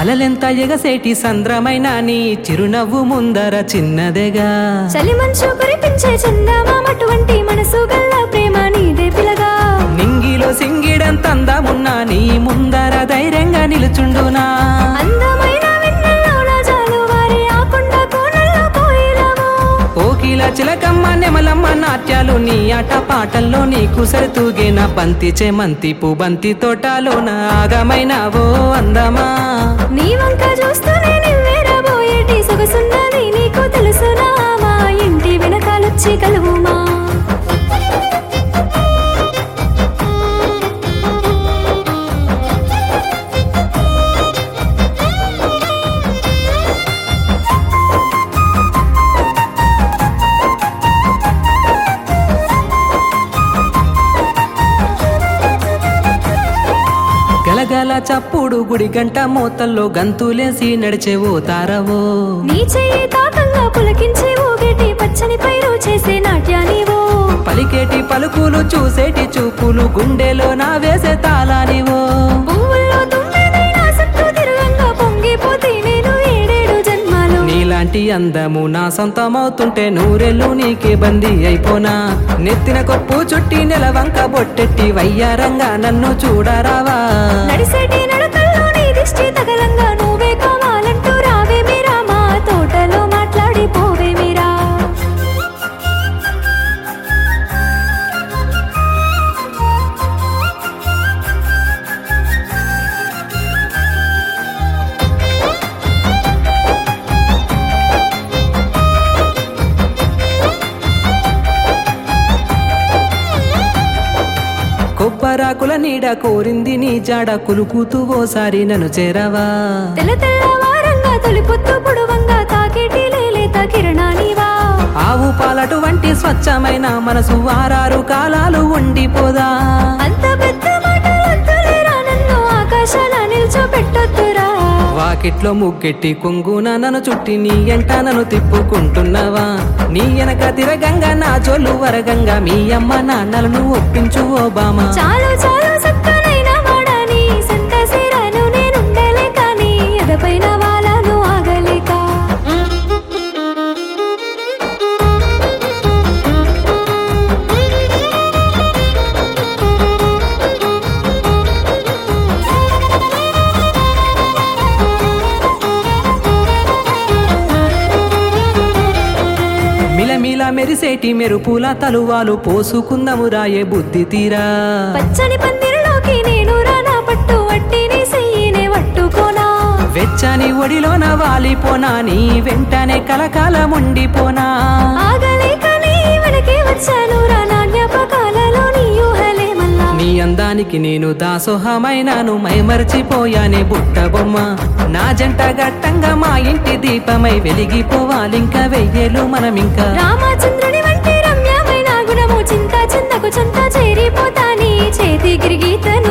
అలలెంత ఎగసేటి సంద్రమైన నీ చిరునవ్వు ముందర చిన్నదేగా చలి మంచు కురిపించే చందమామటువంటి మనసు గల్ల ప్రేమ నీదే పిలగా నింగిలో సింగిడంత అందమున్నా నీ ముందర ధైర్యంగా నిలుచుండునా అందమైన వెన్నెల్లో జాలు వారి ఆ కొండ కోనల్లో కోయిలము ఓకిల చిలకమ్మ నెమలమ్మ నాట్యాలు నీ ఆట పాటల్లో నీకు సరితూగేన బంతి చెమంతి పుబంతి తోటలోన ఆగమైన ఓ అందమా నీ వంక చూస్తూనే నివ్వేరబోయేటి సొగసున్నది నీకు తెలుసునా మా ఇంటి వెనకాలొచ్చి కలువుమా గలగల చప్పుడు గుడి గంట మోతల్లో గంతులేసి నడిచే ఓ తారవో నీ చెయ్యి తాకంగా పులకించి ఊగేటి పచ్చని పైరు చేసే నాట్యానివో పలికేటి పలుకులు చూసేటి చూపులు గుండెలో నా వేసే తాళానివో పువ్వుల్లో తుమ్మెదైనా చుట్టూ తిరగంగా పొంగిపోతే నేను ఏడేడు జన్మాలు నీలాంటి అందము నా సొంతమవుతుంటే నూరెళ్ళు నీకే బందీ అయిపోనా నెత్తిన కొప్పు చుట్టి నెలవంక బొట్టెట్టి వయ్యారంగా నన్ను చూడరావా నడిసేటి నడకల్లో నీ దిష్టి తగలంగా నువ్వే కావాలంటూ రావే మీరా మా తోటలో మాట్లాడి పోవే మీరా కొబ్బరాకుల నీడ కోరింది నీ జాడ కులుకుతూ ఓసారి నన్ను చేరవా తెల్ల తెల్లవారంగా తొలి పొత్తు పొడవంగా తాకేటి లేలేత కిరణానివా ఆవు పాలటు వంటి స్వచ్ఛమైన మనసు వారారు కాలాలు ఉండిపోదా అంత పెద్ద మాటలంతలేరా నన్ను ఆకాశాల నిల్చోబెట్టొద్దురా వాకిట్లో ముగ్గెట్టి కొంగున నన్ను చుట్టి నీ ఎంట నన్ను తిప్పుకుంటున్నావా నీ వెనక తిరగంగా నా జోలు వరగంగా మీ అమ్మ నాన్నలను ఒప్పించు ఓ బామా చాలు చాలు సక్కనైన వాడని సంతసేరాను నేనుండలే కానీ ఎదపైన వాలాను ఆగలేక మిలమిల మెరిసేటి మెరుపుల తలువాలు పోసుకుందము రాయే బుద్ధి తీరా పచ్చని పందిరిలోకి నేను రానా పట్టు వట్టిని సెయ్యినే వట్టుకోనా వెచ్చని ఒడిలోన వాలిపోనా నీ వెంటనే కలకాలముండిపోనా ఆగలేక నీ వెనకే వచ్చాను రా నా జ్ఞాపకాలలో నీ ఊహలే మళ్ళా నీ అందానికి నేను దాసోహమైనాను మైమర్చిపోయానే బుట్ట బొమ్మ నా జంట గట్టంగా మా ఇంటి దీపమై వెలిగిపోవాలింకా వెయ్యేలు మనమింకా రామచంద్రుని వంటి రమ్యమైన గుణము చింత చింతకు చింత చేరిపోతా నీ చేతి గిరిగీతను